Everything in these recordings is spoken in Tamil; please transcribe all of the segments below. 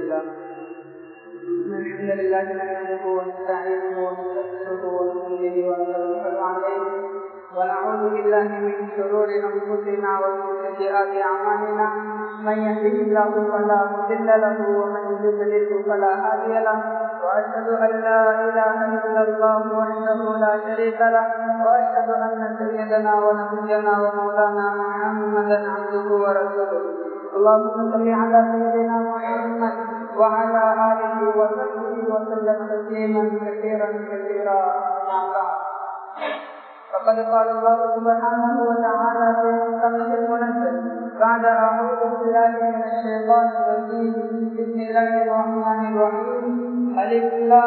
لله الحمد لله نحمده ونستعينه ونستغفره ونؤمن به ونتوكل عليه ونعوذ بالله من شرور انفسنا ومن سيئات اعمالنا من يهده الله فلا مضل له ومن يضلل فلا هادي له واشهد ان لا اله الا الله وحده لا شريك له واشهد ان سيدنا ونبينا ومولانا محمدا عبده ورسوله اللهم صل على سيدنا محمد وعلى اله وصحبه وسلم تسليما كثيرا كثيرا اما بعد فقد قال الله سبحانه وتعالى في محكمه المنزل بعد اعوذ بالله من الشيطان الرجيم بسم الله الرحمن الرحيم الف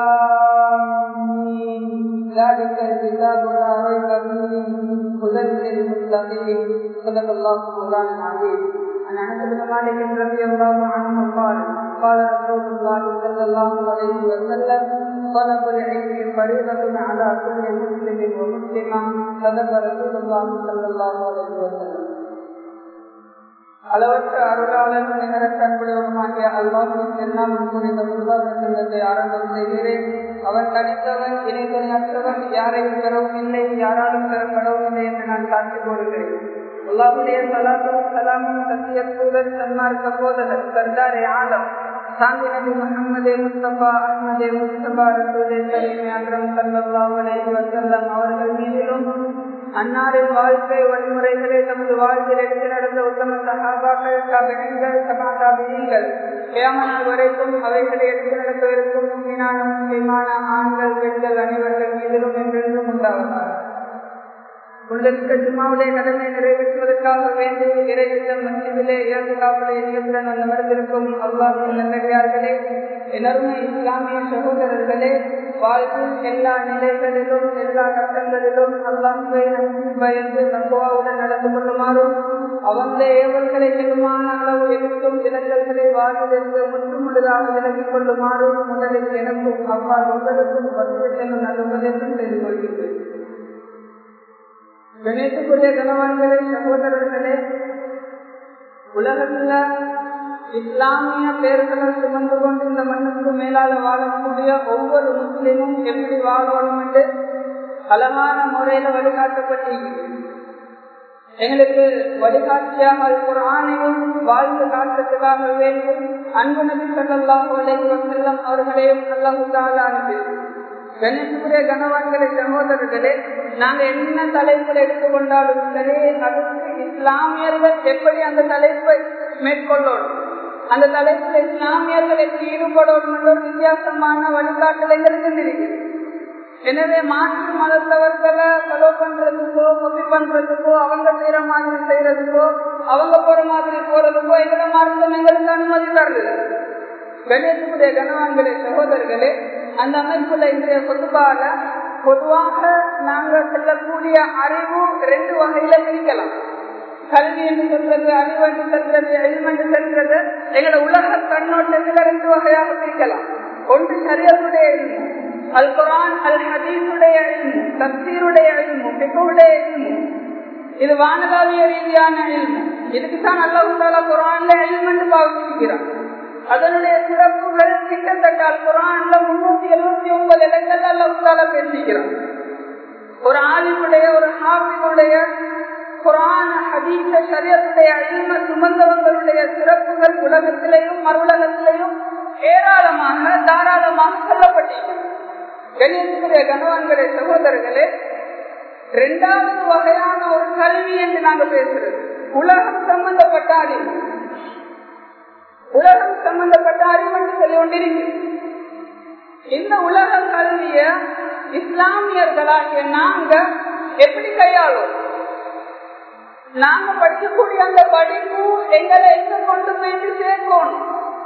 ذلك الكتاب لا ريب فيه هدى للمتقين صدق الله مولانا العظيم عن انس بن مالك رضي الله عنه قال قال رسول الله صلى الله عليه وسلم طلب العلم فريضة على كل مسلم ومسلمة صدق رسول الله صلى الله عليه وسلم அளவற்ற அருளாளர் நிகரற்ற அன்புடையவருமாகிய அல்லாஹின் எல்லாம் குறித்த முருகாசங்கத்தை ஆரம்பம் செய்கிறேன் அவன் தனித்தவன் இணைத்தனற்றவன் யாரையும் பெறவும் இல்லை யாராலும் பெறப்படவும் இல்லை என்று நான் சாட்சி கூறுகிறேன் அல்லாஹுடைய சலாத்தும் சலாமும் சத்திய சூழல் சன்மார்க்க போதகர் சர்தாரே ஆலம் சாந்தி நபி முகமதே முஸ்தபா அஹ்மதே முஸ்தபா ரசூலே கரீமே அக்ரம் சல்லல்லாஹு அலைஹி வஸல்லம் அவர்கள் மீதிலும் அன்னாரின் வாழ்க்கை வழிமுறைகளை தமது வாழ்வில் எடுத்து நடந்த உத்தம சகாபாக்கள் கவிஞர்கள் சகாதாபியங்கள் ஏமனால் வரைக்கும் அவைகளை எடுத்து நடக்கவிருக்கும் முன்மினான முக்கியமான ஆண்கள் பெண்கள் அனைவர்கள் மீதிலும் என்றென்றும் உண்டாவதார் புனிதமிக்க ஜும்மாவுடைய கடமை நிறைவேற்றுவதற்காக வேண்டி இறைவிடம் மத்தியிலே ஏழு காவலை இயக்குடன் அந்த மருந்திருக்கும் அல்லாஹின் நல்லடியார்களே எனருமை இஸ்லாமிய சகோதரர்களே வாழ்வில் எல்லா நிலைகளிலும் எல்லா கட்டங்களிலும் அல்லாஹை பயந்து நம்புவாவுடன் நடந்து கொள்ளுமாறும் அவனுடைய ஏவல்களை செல்லுமான அளவு எதிர்க்கும் விலங்கல்களை வாழ்விலிருந்து முற்றுமுழுதாக விலகிக் கொள்ளுமாறும் முதலில் எனக்கும் அவ்வா உங்களுக்கும் வந்து செல்லும் நல்ல உபதேசம் செய்து கொள்கிறேன் கணேசக்குரிய கணவான்களே சகோதரர்களே உலகத்துல இஸ்லாமிய பேர்களை சுமந்து கொண்டு இந்த மண்ணுக்கு மேலால வாழக்கூடிய ஒவ்வொரு முஸ்லிமும் எப்படி வாழணும் என்று அழகான முறையில வழிகாட்டப்பட்டிருக்கிறது எங்களுக்கு வழிகாட்சியாக ஒரு ஆணையும் வாழ்ந்து காட்டுறதுக்காக வேண்டி அன்பு நபி சல்லாஹூ அலைஹி வசல்லம் அவர்களையும் அல்லாஹு அனுப்பி கணேசபுரிய கணவான்களை சகோதரர்களே நாங்க என்ன தலைப்புல எடுத்துக்கொண்டாலும் சரி அதுக்கு இஸ்லாமியர்கள் எப்படி அந்த தலைப்பை மேற்கொள்ளணும் அந்த தலைப்புல இஸ்லாமியர்கள் எப்படி ஈடுபடணும் என்ற ஒரு வித்தியாசமான வழிகாட்டுதல் எங்களுக்கு இருக்கிறது எனவே மாற்று மதத்தவர்களை ஃபாலோ பண்றதுக்கோ கொப்பி பண்றதுக்கோ அவங்க செய்யற மாதிரி செய்யறதுக்கோ அவங்க போற மாதிரி போறதுக்கோ எங்களை மாற்றம் எங்களுக்கு அனுமதி தருது கணேசனுடைய கனவான்களே சகோதரர்களே அந்த அமைப்புல இன்றைய பொதுவாக பொதுவாக நாங்கள் செல்லக்கூடிய அறிவு ரெண்டு வகையில பிரிக்கலாம் கல்வி என்று சொல்றது அறிவு என்று சொல்றது எல்ம் என்று சொல்றது எங்களோட உலக கண்ணோட்டத்தில் ரெண்டு வகையாக பிரிக்கலாம் ஒன்று சரியத்துடைய எல்மு அல் குரான் அல் ஹதீஸுடைய எல்மு தப்சீருடைய எல்மு பிகுடைய எல்மு இது வானதாவிய ரீதியான எல்மு இதுக்கு தான் அல்லாஹால குரான்ல எல்ம் என்று பாவிச்சிருக்கிறார் அதனுடைய சிறப்புகள் கிட்டத்தட்ட அல் குரான்ல முன்னூத்தி எழுபத்தி ஒன்பது இடங்கள் அல்லாஹால பேசிக்கிறார் ஒரு ஆலிமுடைய ஒரு ஹாபினுடைய குரான ஹதீச சரியத்துடைய அழிம சுமந்தவங்களுடைய சிறப்புகள் உலகத்திலேயும் மறுலகத்திலேயும் ஏராளமாக தாராளமாக சொல்லப்பட்டிருக்கிறது கணியத்துக்குரிய கணவான்களே சகோதரர்களே இரண்டாவது வகையான ஒரு கல்வி என்று நாங்கள் பேசுறது உலகம் சம்பந்தப்பட்ட அறிவு உலகம் சம்பந்தப்பட்ட அறிவு என்று சொல்லி கொண்டிருக்கு இந்த உலக கல்விய இஸ்லாமியர்களாகிய நாங்க எப்படி கையாளும் நாங்க படிக்கக்கூடிய அந்த படிப்பு எங்களை எங்க கொண்டு போயிட்டு சேர்க்கணும்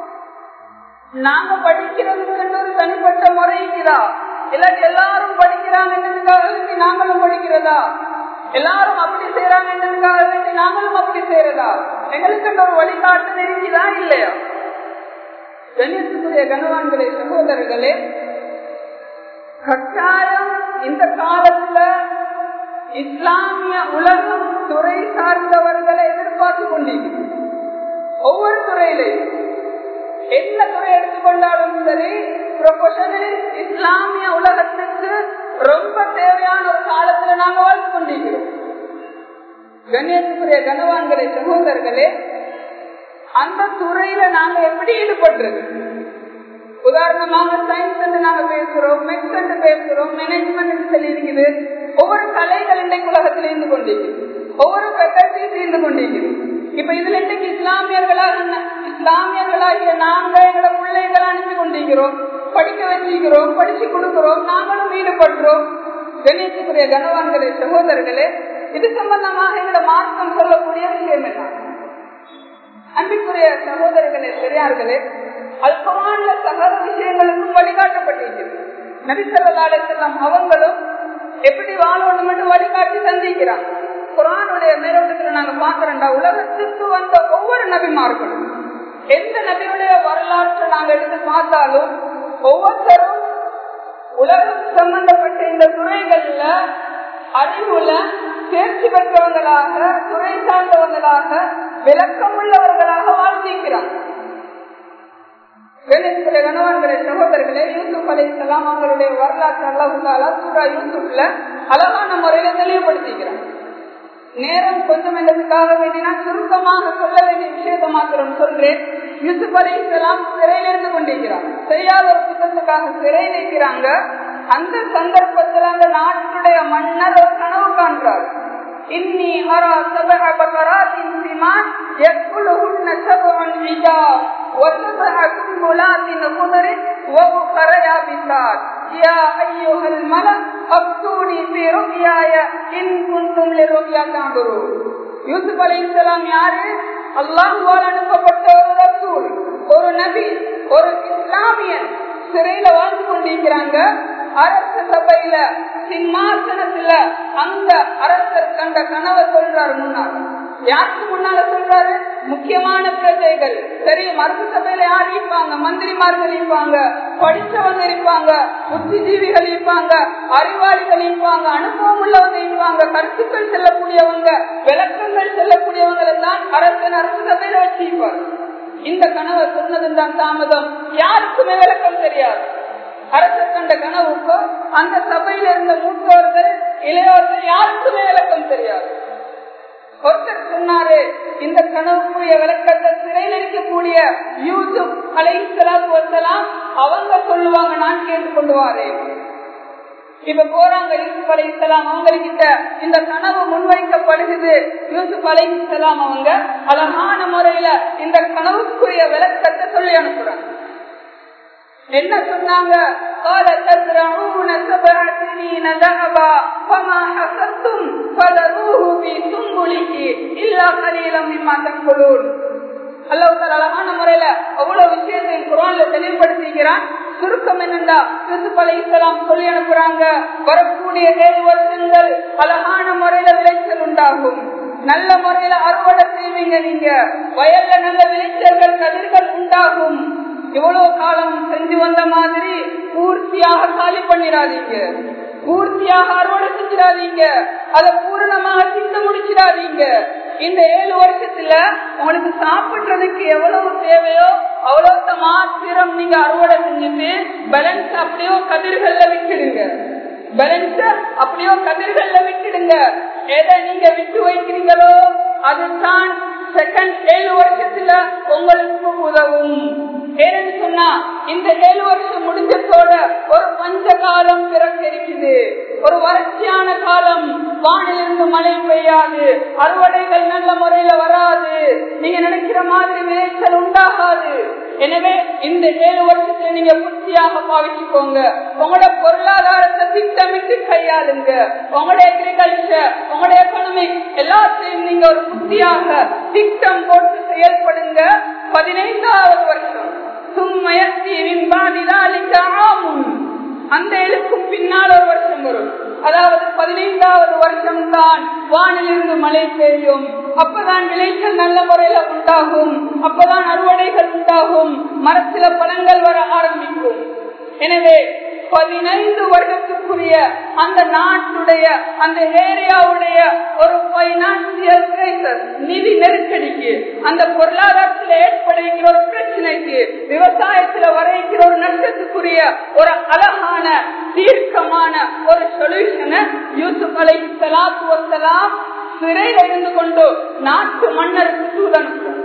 நாங்க படிக்கிறதுக்கு ஒரு தனிப்பட்ட முறைக்குதா இல்லாட்டி எல்லாரும் படிக்கிறாங்கன்றதுக்காக வேண்டி நாங்களும் படிக்கிறதா எல்லாரும் அப்படி செய்யறாங்கன்றதுக்காக வேண்டி நாங்களும் அப்படி செய்யறதா எங்களுக்கு ஒரு வழிகாட்டு நெருங்கிதா இல்லையா கணியத்துக்குரிய கனவான்களே சகோதரர்களே கட்டாயம் இந்த காலத்துல இஸ்லாமிய உலகம் துறை சார்ந்தவர்களை எதிர்பார்த்து கொண்டிருக்கிறது ஒவ்வொரு துறையிலையும் என்ன துறை எடுத்து எடுத்துக்கொண்டாலும் சரி ப்ரொஃபஷனலி இஸ்லாமிய உலகத்துக்கு ரொம்ப தேவையான ஒரு காலத்துல நாங்க வாழ்ந்து கொண்டிருக்கிறோம் கண்ணியத்துக்குரிய கனவான்களே சகோதரர்களே அந்த துறையில நாங்க எப்படி ஈடுபடுறது உதாரணமாக சயின்ஸ் என்று நாங்க பேசுறோம் மெக்ஸ் என்று பேசுறோம் மேனேஜ்மெண்ட் சொல்லி இருக்குது ஒவ்வொரு கலைகள் இன்றைக்கு உலகத்தில் இருந்து கொண்டிருக்கிறது ஒவ்வொரு ஃபேக்கல்டிஸ் இருந்து கொண்டிருக்கிறது இப்ப இதுல இன்றைக்கு இஸ்லாமியர்களாக இஸ்லாமியர்களாகிய நாங்க எங்களோட பிள்ளைகளை அனுப்பி கொண்டிருக்கிறோம் படிக்க வச்சிருக்கிறோம் படிச்சு கொடுக்கிறோம் நாங்களும் ஈடுபடுறோம் கணேசக்குரிய கனவான்களே சகோதரர்களே இது சம்பந்தமாக எங்களோட மார்க்கம் சொல்லக்கூடிய விஷயம் என்ன அன்பிற்குரிய சகோதரர்களே பெரியார்களே அல்பமான சகல விஷயங்களுக்கும் வழிகாட்டப்பட்டிருக்கிறது நபிசல்லாலே செல்லம் அவங்களும் எப்படி வாழணும் என்று வழிகாட்டி சந்திக்கிறாங்க குரானுடைய மேலோட்டத்துல நாங்க பாக்குறோம்டா உலகத்துக்கு வந்த ஒவ்வொரு நபிமார்களும் எந்த நபியுடைய வரலாற்றை நாங்க எடுத்து பார்த்தாலும் ஒவ்வொருத்தரும் உலகம் சம்பந்தப்பட்ட இந்த துறைகள்ல அறிவுல தேர்ச்சி பெற்றவங்களாக துறை சார்ந்தவங்களாக விளக்கம் உள்ளவர்களாக வாழ்ந்திருக்கிறாங்க கணேசனுடைய கணவன்களே சகோதரர்களே யூசுப் அலி இஸ்லாம் அவங்களுடைய வரலாற்று அல்லாஹாலா சூரா யூசுப்ல அழகான முறையில தெளிவுபடுத்திக்கிறாங்க நேரம் கொஞ்சம் என்றதுக்காக வேண்டினா சுருக்கமாக சொல்ல வேண்டிய விஷயத்தை மாத்திரம் சொல்றேன் யூசுப் அலி இஸ்லாம் சிறையில் இருந்து கொண்டிருக்கிறார் செய்யாத ஒரு குற்றத்துக்காக சிறை நிற்கிறாங்க அந்த சந்தர்ப்பத்தில் அந்த நாட்டுடைய மன்னர் ஒரு கனவு காண்றார் இன்னி அரா சபக பகராத்தின் சிமான் يأكلهن سبع عجاب وسبع سنبلات خضر وأخر يابسات يا أيها الملأ أفتوني في رؤياي إن كنتم للرؤيا تعبرون யூசுப் அலி இஸ்லாம் யாரு அல்லாஹுவால் அனுப்பப்பட்ட ஒரு ரசூல் ஒரு நபி ஒரு இஸ்லாமியன் சிறையில வாழ்ந்து கொண்டிருக்கிறாங்க அரச சபையில சிம்மாசனத்துல அந்த அரசர் கண்ட கனவை சொல்றாரு முன்னாள் யாருக்கு முன்னால சொல்றாரு முக்கியமான பிரஜைகள் சரி மருத்துவ சபையில யார் இருப்பாங்க மந்திரிமார்கள் இருப்பாங்க படிச்சவங்க இருப்பாங்க புத்திஜீவிகள் இருப்பாங்க அறிவாளிகள் இருப்பாங்க அனுபவம் உள்ளவங்க இருப்பாங்க கருத்துக்கள் செல்லக்கூடியவங்க விளக்கங்கள் செல்லக்கூடியவங்களை தான் அரசன் அரசு சபையில வச்சிருப்பார் இந்த கனவை சொன்னதும் தான் தாமதம் யாருக்குமே விளக்கம் தெரியாது அரசர் கண்ட கனவுக்கோ அந்த சபையில இருந்த மூத்தோர்கள் இளையோர்கள் யாருக்குமே விளக்கம் தெரியாது ஒருத்தர் சொன்னாரு இந்த கனவுக்குரிய விளக்கத்தை சிறையில் இருக்கக்கூடிய யூசுப் அலை வசலாம் அவங்க சொல்லுவாங்க நான் கேட்டு கொண்டு வாரேன் இப்ப போறாங்க யூசுப் அலை இஸ்லாம் அவங்ககிட்ட இந்த கனவு முன்வைக்கப்படுகிறது யூசுப் அலை இஸ்லாம் அவங்க அழகான முறையில இந்த கனவுக்குரிய விளக்கத்தை சொல்லி அனுப்புறாங்க என்ன சொன்னாங்க قال تزرعون سبع سنين ذهبا فما حصدتم فذروه في سنبله إلا قليلا مما تأكلون அல்லாஹ் அழகான முறையில அவ்வளவு விஷயத்தை குரான்ல தெளிவுபடுத்திக்கிறான் சுருக்கம் என்னண்டா யூசுப் அலை இஸ்லாம் சொல்லி அனுப்புறாங்க வரக்கூடிய ஏழு வருஷங்கள் அழகான முறையில விளைச்சல் உண்டாகும் நல்ல முறையில அறுவடை செய்வீங்க நீங்க வயல்ல நல்ல விளைச்சல்கள் கதிர்கள் உண்டாகும் இவ்வளவு காலம் செஞ்சு வந்த மாதிரி பூர்த்தியாக காலி பண்ணிடாதீங்க பூர்த்தியாக அறுவடை செஞ்சிடாதீங்க அதை பூரணமாக திண்டு முடிச்சிடாதீங்க இந்த ஏழு வருஷத்துல உங்களுக்கு சாப்பிடுறதுக்கு எவ்வளவு தேவையோ அவ்வளவு மாத்திரம் நீங்க அறுவடை செஞ்சுட்டு பேலன்ஸ் அப்படியோ கதிர்கள்ல விட்டுடுங்க பேலன்ஸ் அப்படியோ கதிர்கள்ல விட்டுடுங்க எதை நீங்க விட்டு வைக்கிறீங்களோ அதுதான் செகண்ட் ஏழு வருஷத்துல உங்களுக்கு உதவும் ஏன்னு சொன்னா இந்த ஏழு வருஷம் முடிஞ்சதோட ஒரு பஞ்ச காலம் பிறக்க இருக்குது ஒரு வறட்சியான காலம் வானிலிருந்து மழை பெய்யாது அறுவடைகள் நல்ல முறையில வராது நீங்க நினைக்கிற மாதிரி விளைச்சல் உண்டாகாது எனவே இந்த ஏழு வருஷத்துல நீங்க புத்தியாக பாவிச்சுக்கோங்க உங்களோட பொருளாதாரத்தை திட்டமிட்டு கையாளுங்க உங்களோட அக்ரிகல்ச்சர் உங்களோட எக்கனாமிக் எல்லாத்தையும் நீங்க ஒரு புத்தியாக திட்டம் போட்டு செயல்படுங்க பதினைந்தாவது வருஷம் அந்த எழுக்கும் பின்னால் ஒரு வருஷம் வரும் அதாவது பதினைந்தாவது வருஷம் தான் வானிலிருந்து மழை பெய்யும் அப்பதான் விளைச்சல் நல்ல முறையில உண்டாகும் அப்பதான் அறுவடைகள் உண்டாகும் மரத்தில பழங்கள் வர ஆரம்பிக்கும் எனவே பதினைந்து வருடத்துக்குரிய அந்த நாட்டுடைய அந்த ஏரியாவுடைய ஒரு பைனான்சியல் கிரைசஸ் நிதி நெருக்கடிக்கு அந்த பொருளாதாரத்தில் ஏற்படுகிற ஒரு பிரச்சனைக்கு விவசாயத்தில் வரைகிற ஒரு நஷ்டத்துக்குரிய ஒரு அழகான தீர்க்கமான ஒரு சொல்யூஷனை யூசுப் அலை சலாத்து வசலாம் சிறையில் இருந்து கொண்டு நாட்டு மன்னருக்கு தூதனுக்கும்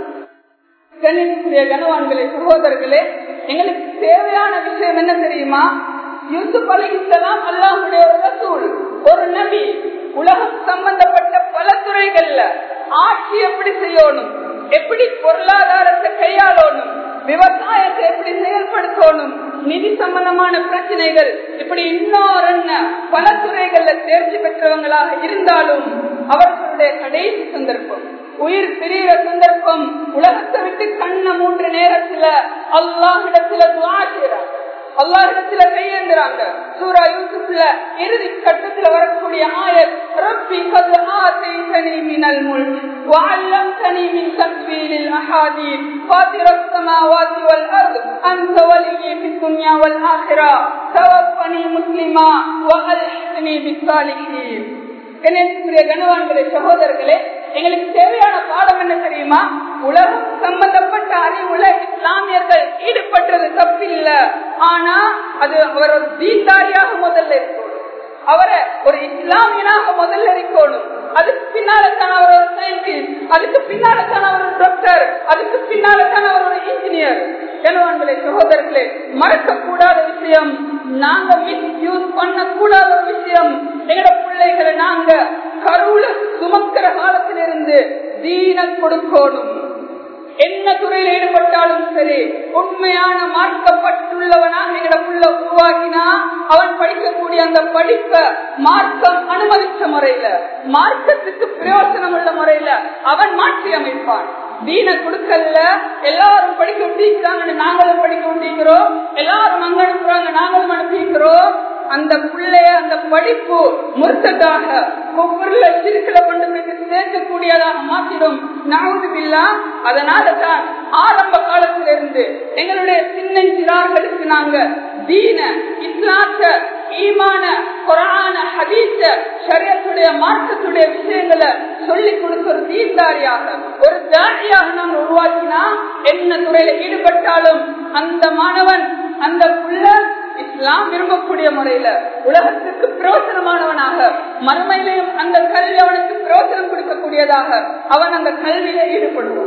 கணிப்புரிய கனவான்களே சகோதரர்களே எங்களுக்கு தேவையான விஷயம் என்ன தெரியுமா யூசுப் அலிசலாம் அல்லாஹுடைய ஒரு ரசூல் ஒரு நபி உலகம் சம்பந்தப்பட்ட பல துறைகள்ல ஆட்சி எப்படி செய்யணும் எப்படி பொருளாதாரத்தை கையாளணும் விவசாயத்தை எப்படி செயல்படுத்தணும் நிதி சம்பந்தமான பிரச்சனைகள் இப்படி இன்னொரு என்ன பல துறைகள்ல தேர்ச்சி பெற்றவங்களாக இருந்தாலும் அவர்களுடைய கடைசி சந்தர்ப்பம் உயிர் பிரிகிற சந்தர்ப்பம் உலகத்தை விட்டு கண்ண மூன்று நேரத்துல அல்லாஹிடத்துல துவா செய்றாங்க அல்லாஹிடத்துல கையேந்துறாங்க சூரா யூசுப்ல இறுதி கட்டத்துல வரக்கூடிய ஆயத் ரப்பி கத் ஆதைதனி மினல் முல்க் وعلمتني من تأويل الأحاديث فاطر السماوات والأرض أنت ولي في الدنيا والآخرة توفني مسلما وألحقني بالصالحين கணேசனுடைய கனவான்களே சகோதரர்களே எங்களுக்கு தேவையான பாடம் என்ன தெரியுமா உலகம் சம்பந்தப்பட்ட அறிவுல இஸ்லாமியர்கள் ஈடுபட்டது தப்பில்ல ஆனா அது அவர் ஒரு தீண்டாரியாக முதல்ல இருக்கணும் அவரை ஒரு இஸ்லாமியனாக முதல்ல இருக்கணும் அதுக்கு பின்னால தான் அவர் ஒரு சயின்டிஸ்ட் அதுக்கு பின்னால தான் அவர் ஒரு டாக்டர் அதுக்கு பின்னால தான் அவர் ஒரு இன்ஜினியர் கனவான்களே சகோதரர்களே மறக்க கூடாத விஷயம் நாங்க மிஸ் யூஸ் பண்ண கூடாத ஒரு விஷயம் எங்கட பிள்ளைகளை நாங்க கருவுல சுமக்கிற காலத்திலிருந்து தீன கொடுக்கணும் என்ன துறையில் ஈடுபட்டாலும் சரி உண்மையான மார்க்கப்பட்டுள்ளவனாக எங்கட புள்ள உருவாக்கினா அவன் படிக்கக்கூடிய அந்த படிப்ப மார்க்கம் அனுமதிச்ச முறையில மார்க்கத்துக்கு பிரயோசனம் உள்ள முறையில அவன் மாற்றி அமைப்பான் தீன கொடுக்கல எல்லாரும் படிக்க விட்டிருக்கிறாங்கன்னு நாங்களும் படிக்க விட்டிருக்கிறோம் எல்லாரும் அங்க அனுப்புறாங்க நாங்களும் அனுப்பிக்கிறோம் அந்த பிள்ளைய அந்த படிப்பு முறுத்ததாக ஒவ்வொரு சிறுக்களை கொண்டு போய் சேர்க்கக்கூடியதாக மாற்றிடும் நாவுதுபில்லா அதனால தான் ஆரம்ப காலத்திலிருந்து எங்களுடைய சின்னஞ்சிறார்களுக்கு நாங்க தீன இஸ்லாத்த ஈமான குரான ஹதீச ஷரியத்துடைய மார்க்கத்துடைய விஷயங்களை சொல்லிக் கொடுக்க ஒரு தீர்ந்தாரியாக ஒரு தாரியாக நாம் உருவாக்கினா என்ன துறையில ஈடுபட்டாலும் அந்த மாணவன் அந்த புள்ள இஸ்லாம் விரும்பக்கூடிய முறையில உலகத்துக்கு பிரயோசனமானவனாக மறுமையிலையும் அந்த கல்வி அவனுக்கு பிரயோசனம் கொடுக்கக்கூடியதாக அவன் அந்த கல்வியில ஈடுபடுவான்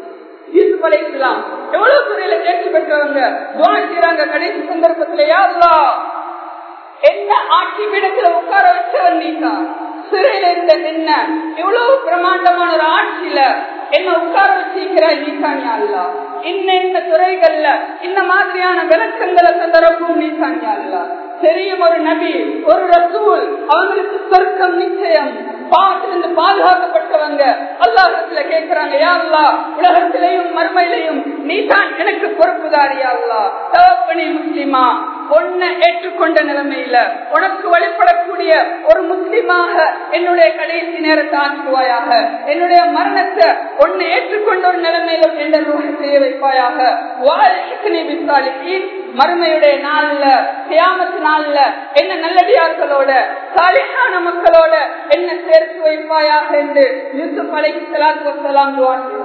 யூசுப் அலை இஸ்லாம் எவ்வளவு துறையில தேர்ச்சி பெற்றவங்க துவா செய்றாங்க கடைசி சந்தர்ப்பத்துல யாருலா என்ன ஆட்சி பீடத்துல உட்கார வச்சவன் நீதான் சிறையில இருந்த என்ன இவ்வளவு பிரமாண்டமான ஒரு ஆட்சியில என்ன உட்கார வச்சிருக்கிறாய் நீசானியா அல்லா இன்ன துறைகள்ல இந்த மாதிரியான விளக்கங்களை தரப்பும் நீசானியா அல்லா தெரியும் ஒரு நபி ஒரு ரசூல் அவங்களுக்கு சொர்க்கம் நிச்சயம் பாவத்திலிருந்து பாதுகாக்கப்பட்டவங்க அல்லாஹத்துல கேட்கிறாங்க யாருலா உலகத்திலையும் மறுமையிலையும் நீதான் எனக்கு பொறுப்புதாரியா அல்லா தவப்பணி முஸ்லிமா உன்னை ஏற்றுக்கொண்ட நிலைமையில உனக்கு வழிபடக்கூடிய ஒரு முஸ்லிமாக என்னுடைய கடைசி நேரத்தை ஆக்குவாயாக என்னுடைய மரணத்தை உன்னை ஏற்றுக்கொண்ட ஒரு நிலைமையில என்ற செய்ய வைப்பாயாக வாழ்க்கை விசாலிக்கு மறுமையுடைய நாள்ல தியாமத்து நாள்ல என்ன நல்லடியார்களோட சாலியான மக்களோட என்ன சேர்த்து வைப்பாயாக என்று யூசுப் அலைக்கு சலாத்து வசலாம்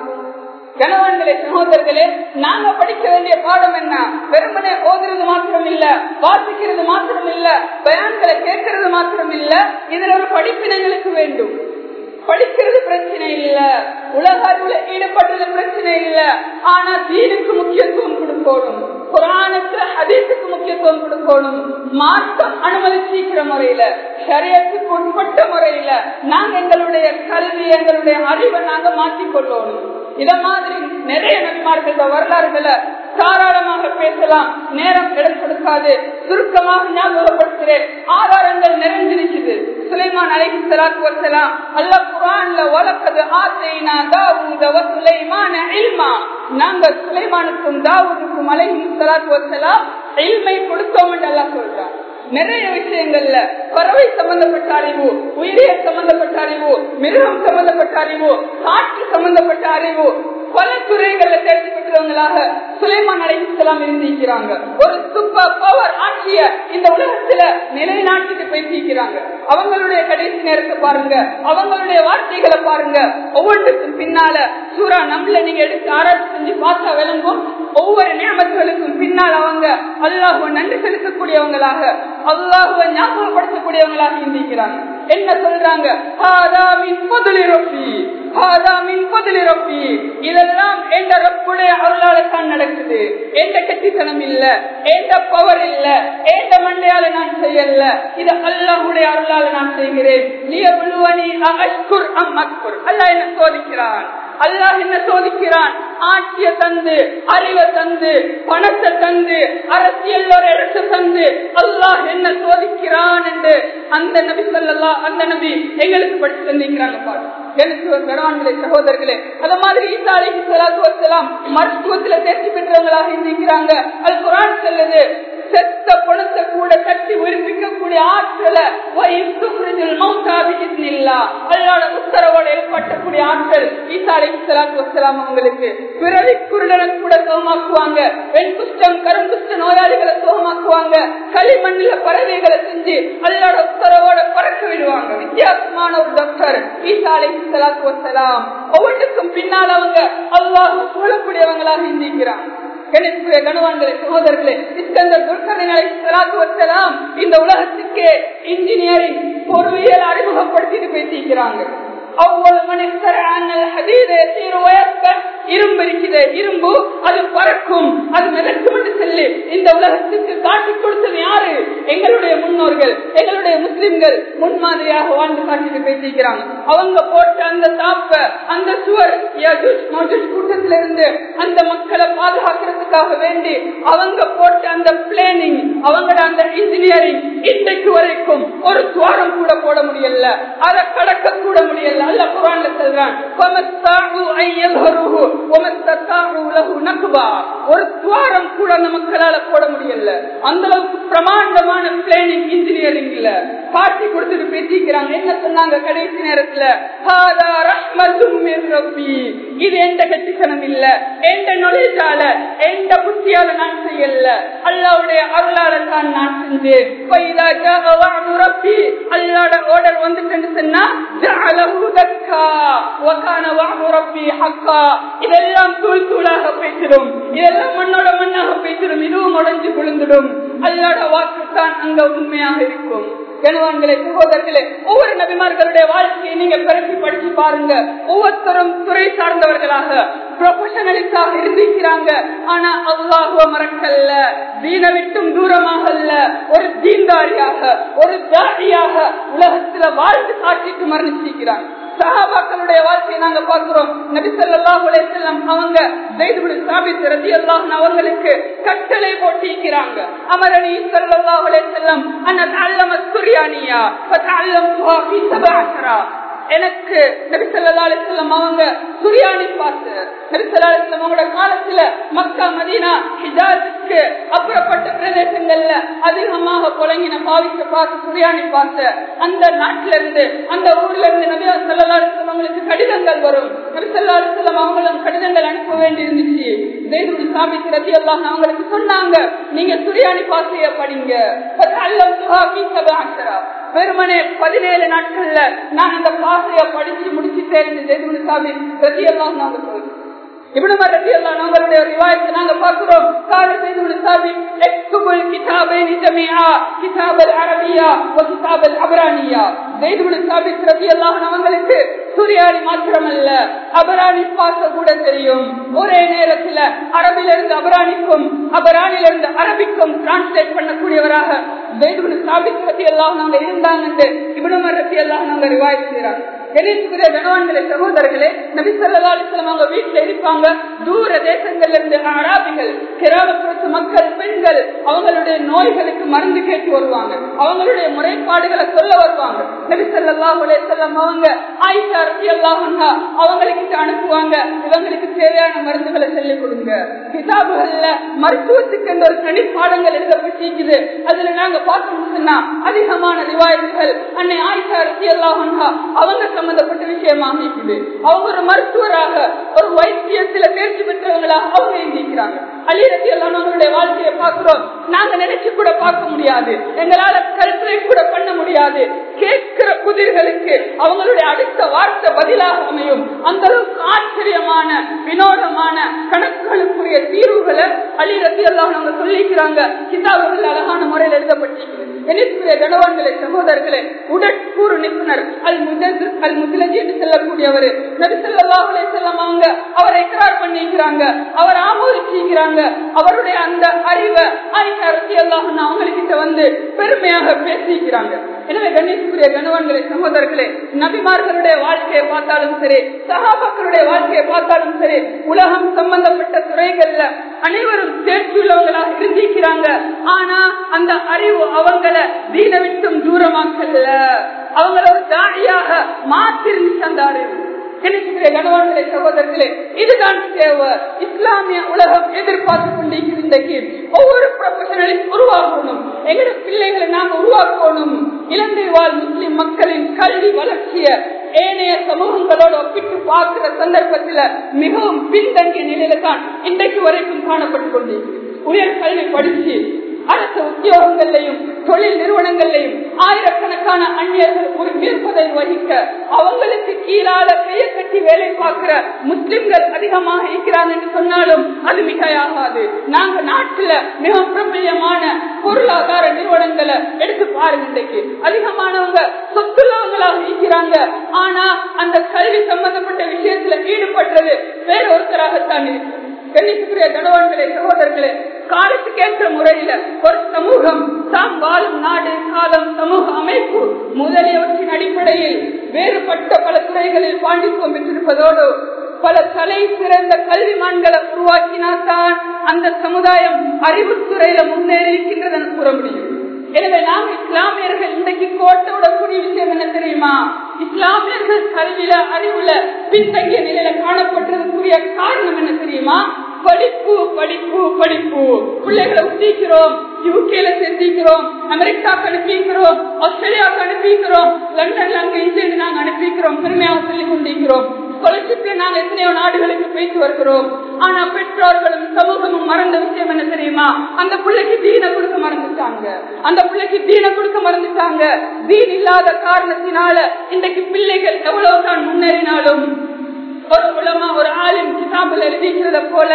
கணவன்களே சகோதரர்களே நாங்க படிக்க வேண்டிய பாடம் என்ன வெறுமனே ஓதுறது மாத்திரம் இல்ல வாசிக்கிறது மாத்திரம் இல்ல பயான்களை கேட்கறது மாத்திரம் இல்ல இதுல ஒரு படிப்பினங்களுக்கு வேண்டும் படிக்கிறது பிரச்சனை இல்ல உலக அறிவுல ஈடுபடுறது பிரச்சனை இல்ல ஆனா தீனுக்கு முக்கியத்துவம் கொடுக்கணும் குரானுக்கு ஹதீஸுக்கு முக்கியத்துவம் கொடுக்கணும் மார்க்கம் அனுமதிச்சிக்கிற முறையில சரியத்துக்கு உட்பட்ட முறையில நாங்க எங்களுடைய கல்வி எங்களுடைய அறிவை நாங்க மாற்றிக்கொள்ளணும் இத மாதிரி நிறைய நபிமார்கள் வரலாறுகளை தாராளமாக பேசலாம் நேரம் இடம் கொடுக்காது சுருக்கமாக ஞாபகப்படுத்துகிறேன் ஆதாரங்கள் நிறைஞ்சிருக்குது சுலைமான் அலைஹி ஸலாத்து வஸலாம் அல்லாஹ் குர்ஆன்ல வலக்கது ஆத்தைனா தாவூத வ சுலைமான இல்மா நாங்க சுலைமானுக்கும் தாவூதுக்கும் அலைஹி ஸலாத்து வஸலாம் இல்மை கொடுத்தோம் என்று அல்லாஹ் சொல்றான் நிறைய விஷயங்கள்ல பறவை சம்பந்தப்பட்ட அறிவு உயிரியல் சம்பந்தப்பட்ட அறிவு மிருகம் சம்பந்தப்பட்ட அறிவு காற்று சம்பந்தப்பட்ட அறிவு பல துறைகள்ல தேர்ச்சி பெற்றவங்களாக சுலைமான் அலைஹிஸ்ஸலாம் இருந்திருக்கிறாங்க ஒரு சூப்பர் பவர் ஆட்சிய இந்த உலகத்துல நிலைநாட்டிட்டு பேசிக்கிறாங்க அவங்களுடைய கடைசி நேரத்தை பாருங்க அவங்களுடைய வார்த்தைகளை பாருங்க ஒவ்வொன்றுக்கும் பின்னால சூரா நம்மள நீங்க எடுத்து ஆராய்ச்சி செஞ்சு பார்த்தா விளங்கும் ஒவ்வொரு நியமத்துகளுக்கும் பின்னால் அவங்க அல்லாஹுவ நன்றி செலுத்தக்கூடியவங்களாக அல்லாஹுவ ஞாபகப்படுத்தக்கூடியவங்களாக சிந்திக்கிறாங்க என்ன சொல்றாங்க "ஹாதாமின் முதலி ரொப்பி ஹாதாமின் முதலி ரொப்பி இதெல்லாம் எந்த ரப்புடைய அருளால தான் நடக்குது எந்த கட்டித்தனம் இல்ல எந்த பவர் இல்ல எந்த மண்டையால நான் செய்யல இது அல்லாஹுடைய அருளால நான் செய்கிறேன் நீ விழுவனி அஷ்குர் அம் அக்புர் அல்லாஹ் என்ன சோதிக்கிறான் அல்லாஹ் என்ன சோதிக்கிறான் ஆட்சிய தந்து அறிவை தந்து பணத்தை தந்து அரசியல் ஒரு இடத்தை தந்து அல்லாஹ் என்ன சோதிக்கிறான் என்று அந்த நபி சொல்லலா அந்த நபி எங்களுக்கு படிச்சு தந்திருக்கிறாங்க பாரு எனக்கு கணவான்களே சகோதரர்களே அது மாதிரி ஈசா அலைஹி ஸலாத்து வஸலாம் மருத்துவத்துல தேர்ச்சி பெற்றவங்களாக இருந்திருக்கிறாங்க அல் குர்ஆன் சொல்லுது செத்த பணத்தை கூட கட்டி உயிர்ப்பிக்கக்கூடிய ஆற்றலை அல்லாட உத்தரவோட ஏற்பட்டக்கூடிய ஆற்றல் ஈசா அலி சலாத்து வசலாம் அவங்களுக்கு பிறவி குருடனை கூட சுகமாக்குவாங்க வெண் குஷ்டம் கருங்குஷ்ட நோயாளிகளை சுகமாக்குவாங்க களிமண்ணில பறவைகளை செஞ்சு அல்லாட உத்தரவோட பறக்க விடுவாங்க வித்தியாசமான ஒரு டாக்டர் ஈசா அலி சலாத்து வசலாம் ஒவ்வொன்றுக்கும் பின்னால் அவங்க அல்லாஹ் சூழக்கூடியவங்களாக சிந்திக்கிறாங்க கணிப்புரிய கணவான்களே சகோதரர்களே இஸ்கந்தர் துர்கரங்களை சலாத்து வச்சலாம் இந்த உலகத்துக்கே இன்ஜினியரிங் பொருளியல் அறிமுகப்படுத்திட்டு பேசிக்கிறாங்க அவ்வளவு மனிதர் இரும்பு இருக்குது இரும்பு அது பறக்கும் அது மிதக்கும் என்று சொல்லி இந்த உலகத்துக்கு காட்டி கொடுத்தது யாரு எங்களுடைய முன்னோர்கள் எங்களுடைய முஸ்லிம்கள் முன்மாதிரியாக வாழ்ந்து காட்டிட்டு பேசிக்கிறாங்க அவங்க போட்ட அந்த தாப்ப அந்த சுவர் கூட்டத்தில இருந்து அந்த மக்களை பாதுகாக்கிறதுக்காக வேண்டி அவங்க போட்ட அந்த பிளானிங் அவங்களோட அந்த இன்ஜினியரிங் இன்றைக்கு வரைக்கும் ஒரு துவாரம் கூட போட முடியல அதை கடக்க கூட முடியல அல்ல குரான்ல சொல்றான் ஒரு துவாரம் கூட அந்த மக்களால போட முடியல அந்த அளவுக்கு பிரமாண்டமான பிளானிங் இன்ஜினியரிங் இல்ல காட்டி கொடுத்துட்டு பேசிக்கிறாங்க என்ன சொன்னாங்க கடைசி நேரத்துல இது எந்த கட்சித்தனம் இல்ல எந்த நொழிச்சால எந்த புத்தியால நான் செய்யல அல்லாவுடைய அருளால தான் நான் செஞ்சேன் அல்லாட ஓர்டர் வந்துட்டு சொன்னா இதெல்லாம் தூள் தூளாக பேசிடும் இதெல்லாம் மண்ணோட மண்ணாக பேசிடும் இதுவும் உடஞ்சு விழுந்துடும் அல்லாட வாக்கு தான் அங்க உண்மையாக இருக்கும் கணவான்களே சகோதரர்களே ஒவ்வொரு நபிமார்களுடைய வாழ்க்கையை நீங்க பிறப்பி படிச்சு பாருங்க ஒவ்வொருத்தரும் துறை சார்ந்தவர்களாக ப்ரொஃபஷனலிஸ்டாக இருந்திருக்கிறாங்க ஆனா அல்லாஹுவ மறக்கல்ல தீன விட்டும் தூரமாக அல்ல ஒரு தீன்தாரியாக ஒரு ஜாதியாக உலகத்துல வாழ்ந்து காட்டிட்டு மரணிச்சிருக்கிறாங்க சஹாபாக்களுடைய வாழ்க்கையை நாங்க பார்க்கிறோம் நபி ஸல்லல்லாஹு அலைஹி வஸல்லம் அவங்க ஸைத் இப்னு சாபித் ரலியல்லாஹு அன்ஹு அவங்களுக்கு கட்டளை போட்டிருக்கிறாங்க அமரணி ஸல்லல்லாஹு அலைஹி வஸல்லம் அன் அத்தஅல்லம சுரியானியா ஃபதஅல்லம்துஹா ஃபீ சபஅ எனக்கு நபி ஸல்லல்லாஹு அலைஹி வஸல்லம் அவங்க சுரியானி பார்த்து நபி ஸல்லல்லாஹு அலைஹி வஸல்லம் அவங்களோட காலத்துல மக்கா மதீனா ஹிஜாஸுக்கு அப்புறப்பட்ட பிரதேசங்கள்ல அதிகமாக புழங்கின பாவிக்க பார்த்து சுரியானி பார்த்து அந்த நாட்டில இருந்து அந்த ஊர்ல இருந்து நபி ஸல்லல்லாஹு அலைஹி வஸல்லம் அவங்களுக்கு கடிதங்கள் வரும் நபி ஸல்லல்லாஹு அலைஹி வஸல்லம் அவங்களும் கடிதங்கள் அனுப்ப வேண்டி இருந்துச்சு ஜெய்து சாபித் ரலியல்லாஹு அவங்களுக்கு சொன்னாங்க நீங்க சுரியானி பாசைய படிங்க ஃபதஅல்லம்துஹா ஃபீ சபஅ வெறுமனே பதினேழு நாட்கள்ல நான் அந்த பாசைய படிச்சு முடிச்சுட்டேன் ஜெய்து சாபித் ரலியல்லாஹு அவங்க சொல்லுங்க இவனுமர் ரவி அல்லா நம்மளுடைய ரிவாயத்தை நாங்க பார்க்கிறோம் கால செய்து சாபி எக்துபுல் கிதாபைனி ஜமீஆ கிதாபல் அரபியா வ கிதாபல் அபரானியா ஜெய்து சாபி ரவி அல்லாஹ் அவங்களுக்கு சூரியானி மாத்திரமல்ல அபரானி பார்க்க கூட தெரியும் ஒரே நேரத்துல அரபிலிருந்து அபரானிக்கும் அபரானிலிருந்து அரபிக்கும் டிரான்ஸ்லேட் பண்ணக்கூடியவராக ஜெய்து சாபி ரவி அல்லாஹ் நாங்க இருந்தாங்க இவனுமர் ரவி அல்லாஹ் நாங்க ரிவாயத் செய்யறாங்க கணேசுக்குரிய கணவான்களே சகோதரர்களே நபி சொல்லா அலிஸ்லாம் அவங்க வீட்டுல இருப்பாங்க தூர தேசங்கள்ல இருந்து அராபிகள் கிராமப்புறத்துல பத்து மக்கள் பெண்கள் அவங்களுடைய நோய்களுக்கு மருந்து கேட்டு வருவாங்க அவங்களுடைய முறைப்பாடுகளை சொல்ல வருவாங்க நபிசல்லாஹ் செல்லம் அவங்க ஆயிஷா ரத்தி அல்லாஹா அவங்களுக்கு அனுப்புவாங்க இவங்களுக்கு தேவையான மருந்துகளை சொல்லிக் கொடுங்க கிதாபுகள்ல மருத்துவத்துக்கு என்ற ஒரு தனிப்பாடங்கள் எழுதப்பட்டிருக்குது அதுல நாங்க பார்த்தோம்னா அதிகமான ரிவாயத்துகள் அன்னை ஆயிஷா ரத்தி அல்லாஹா அவங்க சம்பந்தப்பட்ட விஷயமாக இருக்குது அவங்க ஒரு மருத்துவராக ஒரு வைத்தியத்துல தேர்ச்சி பெற்றவங்களாக அவங்க எழுதிக்கிறாங்க அலி ரத்தி அல்லாஹனுடைய வாழ்க்கையை பார்க்கிறோம் நாங்க நினைச்சு கூட பார்க்க முடியாது எங்களால கல்பனை கூட பண்ண முடியாது கேட்கிற புதிர்களுக்கு அவங்களுடைய அடுத்த வார்த்தை பதிலாக அமையும் அந்த அளவுக்கு ஆச்சரியமான வினோதமான கணக்குகளுக்குரிய தீர்வுகளை அலி ரத்தி அல்லாஹ் அவங்க சொல்லிக்கிறாங்க கிதாபுகள் அழகான முறையில் எழுதப்பட்டிருக்கிறது எனக்குரிய கணவன்களே சகோதரர்களே உடற்கூறு நிபுணர் அல் முதல் அல் முதலஜி என்று செல்லக்கூடியவர் நபிசல்லாஹுலே செல்லம் அவங்க அவரை எக்ரார் பண்ணிக்கிறாங்க அவர் ஆமோதிச்சிருக்கிறாங்க அவருடைய அந்த அறிவை ஆயிஷா ரத்தி அல்லாஹ் அவங்ககிட்ட வந்து பெருமையாக பேசிக்கிறாங்க எனவே கணேசுக்குரிய கணவன்களே சகோதரர்களே நபிமார்களுடைய வாழ்க்கையை பார்த்தாலும் சரி சகாபாக்களுடைய வாழ்க்கையை பார்த்தாலும் சரி உலகம் சம்பந்தப்பட்ட துறைகள்ல அனைவரும் தேர்ச்சியுள்ளவங்களாக இருந்திருக்கிறாங்க ஆனா அந்த அறிவு அவங்கள தீன விட்டும் தூரமாக்கல்ல அவங்கள ஒரு தாடியாக மாத்திருந்துச்சு அந்த அறிவு கணவன்களே சகோதரர்களே இதுதான் தேவை இஸ்லாமிய உலகம் எதிர்பார்த்து கொண்டிருக்கிற இன்றைக்கு ஒவ்வொரு ப்ரொஃபஷனலில் உருவாக்கணும் எங்களுடைய பிள்ளைகளை நாங்க உருவாக்கணும் இலங்கை வாழ் முஸ்லிம் மக்களின் கல்வி வளர்ச்சிய ஏனைய சமூகங்களோடு ஒப்பிட்டு பார்க்கிற சந்தர்ப்பத்தில் மிகவும் பின்தங்கிய நிலையில தான் இன்றைக்கு வரைக்கும் காணப்பட்டுக் கொண்டிருக்கிறது உயர் கல்வி படிச்சு அரசு உத்தியோகங்களையும் தொழில் நிறுவனங்களையும் ஆயிரக்கணக்கான அந்நியர்கள் இருப்பதை வகிக்க அவங்களுக்கு கீழால பெயர் கட்டி வேலை பார்க்கிற முஸ்லிம்கள் அதிகமாக இருக்கிறாங்க என்று சொன்னாலும் அது மிகையாகாது நாங்க நாட்டுல மிக பிரபல்யமான பொருளாதார நிறுவனங்களை எடுத்து பாருங்க இன்றைக்கு அதிகமானவங்க சொத்துள்ளவங்களாக இருக்கிறாங்க ஆனா அந்த கல்வி சம்பந்தப்பட்ட விஷயத்துல ஈடுபட்டது வேற ஒருத்தராகத்தான் இருக்கு கண்ணிக்குரிய கணவன்களே சகோதரர்களே காலத்துக்கு ஏற்ற முறையில ஒரு சமூகம் தாம் வாழும் நாடு காலம் சமூக அமைப்பு முதலியவற்றின் அடிப்படையில் வேறுபட்ட பல துறைகளில் பாண்டித்துவம் பெற்றிருப்பதோடு பல தலை சிறந்த கல்விமான்களை உருவாக்கினால்தான் அந்த சமுதாயம் அறிவுத்துறையில முன்னேறி இருக்கின்றது என கூற முடியும் எனவே நாம் இஸ்லாமியர்கள் இன்றைக்கு கோட்டை விடக்கூடிய விஷயம் என்ன தெரியுமா இஸ்லாமியர்கள் கல்வியில அறிவுல பின்தங்கிய நிலையில காணப்பட்டதுக்குரிய காரணம் என்ன தெரியுமா படிப்பு படிப்பு படிப்பு பிள்ளைகளை உத்திக்கிறோம் யூகேல சேர்த்திக்கிறோம் அமெரிக்காவுக்கு அனுப்பிக்கிறோம் ஆஸ்திரேலியாவுக்கு அனுப்பிக்கிறோம் லண்டன்ல அங்க இருந்து நாங்க அனுப்பிக்கிறோம் பெருமையாக சொல்லிக் கொண்டிருக்கிறோம் ஸ்காலர்ஷிப்ல நாங்க எத்தனையோ நாடுகளுக்கு போயிட்டு வருகிறோம் ஆனா பெற்றோர்களும் சமூகமும் மறந்த விஷயம் என்ன தெரியுமா அந்த பிள்ளைக்கு தீன கொடுக்க மறந்துட்டாங்க அந்த பிள்ளைக்கு தீன கொடுக்க மறந்துட்டாங்க தீன் இல்லாத காரணத்தினால இன்றைக்கு பிள்ளைகள் எவ்வளவுதான் முன்னேறினாலும் ஒரு உலமா ஒரு ஆளும் கிதாபில் எழுதிக்கிறத போல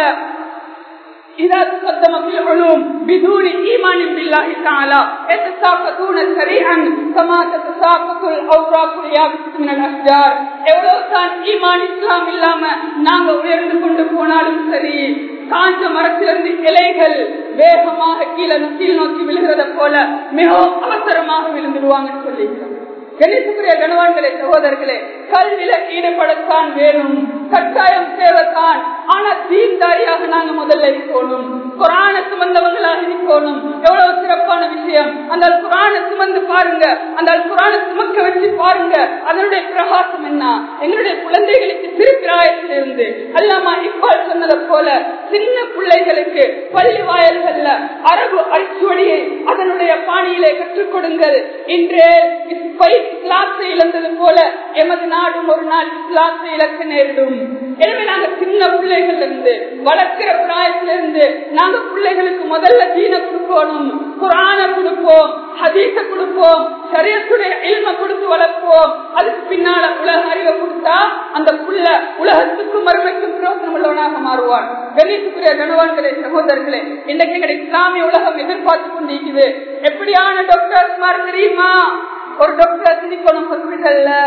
إذا تقدم في العلوم بدون إيمان بالله تعالى يتساقطون سريعا كما تتساقط الأوراق اليابسة من الأشجار எவ்வளவு தான் ஈமான் இஸ்லாம் இல்லாம நாங்க உயர்ந்து கொண்டு போனாலும் சரி காஞ்ச மரத்திலிருந்து இலைகள் வேகமாக கீழே கீழ் நோக்கி விழுகிறத போல மிகவும் அவசரமாக விழுந்துடுவாங்கன்னு சொல்லிக்கிறோம் கணிப்புக்குரிய கணவான்களே சகோதரர்களே கல்வியில ஈடுபடத்தான் வேணும் கட்டாயம் தேவைத்தான் ஆனா தீர்ந்தாரியாக நாங்க முதல்ல இருக்கணும் குரான சுமந்தவங்களாக இருக்கணும் எவ்வளவு சிறப்பான விஷயம் அந்த குரான சுமந்து பாருங்க அந்த குரான சுமக்க வச்சு பாருங்க அதனுடைய பிரகாசம் என்ன எங்களுடைய குழந்தைகளுக்கு திருப்பிராயத்திலிருந்து அல்லாமா இப்பால் சொன்னதை போல சின்ன பிள்ளைகளுக்கு பள்ளி வாயல்கள்ல அரபு அரிச்சுவடியை அதனுடைய பாணியிலே கற்றுக் கொடுங்கள் இன்று இஸ்லாத்தை இழந்தது போல எமது நாடும் ஒரு நாள் இஸ்லாத்தை இழக்க நேரிடும் எனவே நாங்க சின்ன பிள்ளைகள் இருந்து வளர்க்கிற பிராயத்திலிருந்து நாங்க பிள்ளைகளுக்கு முதல்ல தீன கொடுக்கணும் குரான கொடுப்போம் ஹதீச கொடுப்போம் சரியத்துடைய இல்ம கொடுத்து வளர்ப்போம் அதுக்கு பின்னால உலக அறிவை கொடுத்தா அந்த புள்ள உலகத்துக்கும் மறுமைக்கும் பிரோசனம் உள்ளவனாக மாறுவான் கணிப்புக்குரிய கணவான்களே சகோதரர்களே இன்றைக்கு எங்க இஸ்லாமிய உலகம் எதிர்பார்த்து கொண்டிருக்குது எப்படியான டாக்டர்ஸ் மாதிரி தெரியுமா ஒரு டாக்டர் சிரிக்கணும் ஹாஸ்பிட்டல்ல